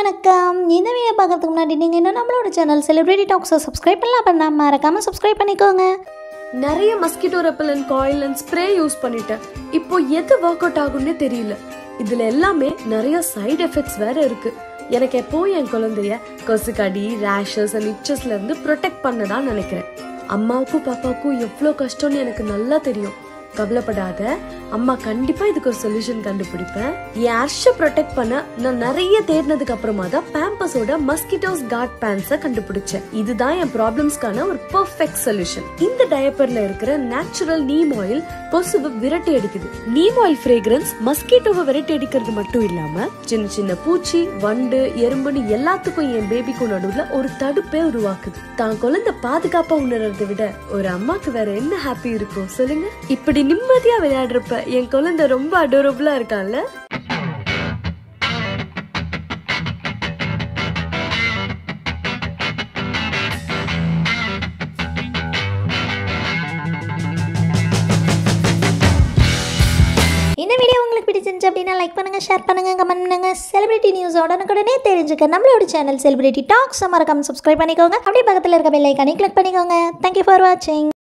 வணக்கம் இந்த வீடியோ பார்க்கறதுக்கு முன்னாடி நீங்கள் இன்னும் நம்மளோட சேனல் செலிபிரிட்டி டாக்ஸை சப்ஸ்கிரைப் பண்ணலாம் பண்ணாம மறக்காமல் சப்ஸ்கிரைப் பண்ணிக்கோங்க நிறைய mosquito repellent coil and spray use பண்ணிட்டேன் இப்போ எது ஒர்க் அவுட் ஆகும்னே தெரியல இதுல எல்லாமே நிறைய சைடு எஃபெக்ட்ஸ் வேற இருக்கு எனக்கு எப்போ என் குழந்தைய கொசுக்கடி ரேஷஸ் அண்ட் இச்சஸ்ல இருந்து ப்ரொடெக்ட் பண்ணதான் நினைக்கிறேன் அம்மாவுக்கும் பாப்பாவுக்கும் எவ்வளோ கஷ்டம்னு எனக்கு நல்லா தெரியும் கவலைப்படாத அம்மா கண்டிப்பா இதுக்கு ஒரு சொல்யூஷன் கண்டுபிடிப்பேன் என் அர்ஷ ப்ரொடெக்ட் பண்ண நான் நிறைய தேடினதுக்கு அப்புறமா தான் பேம்பஸோட மஸ்கிட்டோஸ் கார்ட் பேண்ட்ஸை கண்டுபிடிச்சேன் இதுதான் என் ப்ராப்ளம்ஸ்க்கான ஒரு பெர்ஃபெக்ட் சொல்யூஷன் இந்த டயப்பர்ல இருக்கிற நேச்சுரல் நீம் ஆயில் கொசுவை விரட்டி அடிக்குது நீம் ஆயில் ஃப்ரேக்ரன்ஸ் மஸ்கிட்டோவை விரட்டி அடிக்கிறது மட்டும் இல்லாம சின்ன சின்ன பூச்சி வண்டு எறும்புன்னு எல்லாத்துக்கும் என் பேபிக்கும் நடுவுல ஒரு தடுப்பே உருவாக்குது தான் குழந்தை பாதுகாப்பா உணர்றதை விட ஒரு அம்மாக்கு வேற என்ன ஹாப்பி இருக்கும் சொல்லுங்க இப்படி நிம்மதியா விளையாடுறப்ப என் குழந்தை ரொம்ப அடோரபிளா இருக்கான்ல இந்த வீடியோ உங்களுக்கு பிடிச்சிருந்துச்சு அப்படின்னா லைக் பண்ணுங்கள் ஷேர் பண்ணுங்கள் கமெண்ட் பண்ணுங்கள் செலிபிரிட்டி நியூஸ் உடனுக்குடனே தெரிஞ்சுக்க நம்மளோட சேனல் செலிபிரிட்டி டாக்ஸ் மறக்காம சப்ஸ்கிரைப் பண்ணிக்கோங்க அப்படியே பக்கத்தில் இருக்க பெல் ஐக்கானே கிளிக் பண்ணிக்கோங்க தேங்க்யூ ஃபார் வாட்சிங்